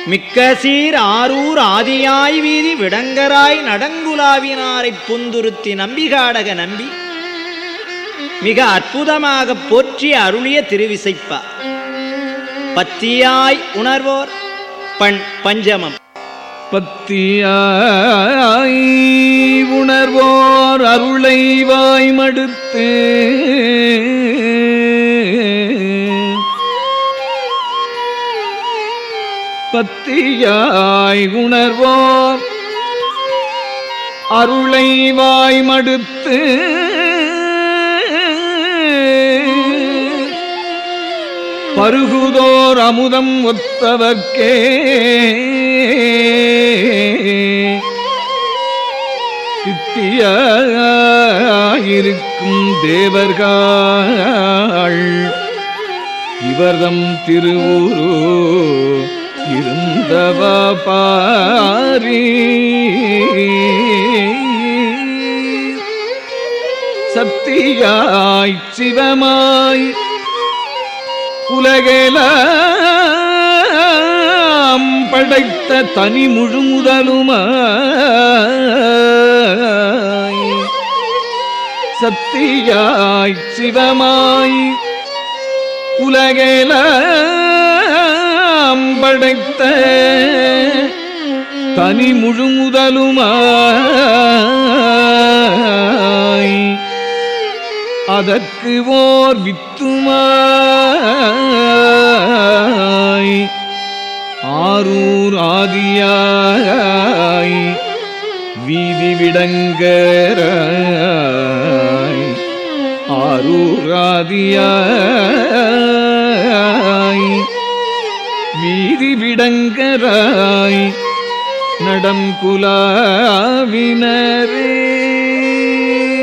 மிக்க சீர் ஆரூர் ஆதியாய் வீதி விடங்கராய் நடங்குலாவினாரைப் புந்துருத்தி நம்பிகாடக நம்பி மிக அற்புதமாக போற்றி அருளிய திருவிசைப்பா பத்தியாய் உணர்வோர் பண் பஞ்சமம் பத்தியாய் உணர்வோர் அருளை வாய்மடுத்து பத்தியாய் உணர்வோர் அருளை வாய்மடுத்து பருகுதோர் அமுதம் ஒத்தவர்க்கே சித்தியாயிருக்கும் தேவர்கள் இவர்தம் திருவுரு இருந்தவா பாரி சத்தியாய் சிவமாய் உலகெலாம் படைத்த தனி முழு முதலுமாய் சத்தியாய் சிவமாய் உலகெலாம் படைத்த தனி முழு முதலுமாய் அதற்கு ஓர் வித்துமாய் ஆரூர் ஆதியாய் வீதி விடங்கராய் ஆரூர் ஆதியாய் வீதி விடங்கராய் நடம் குலாவினரே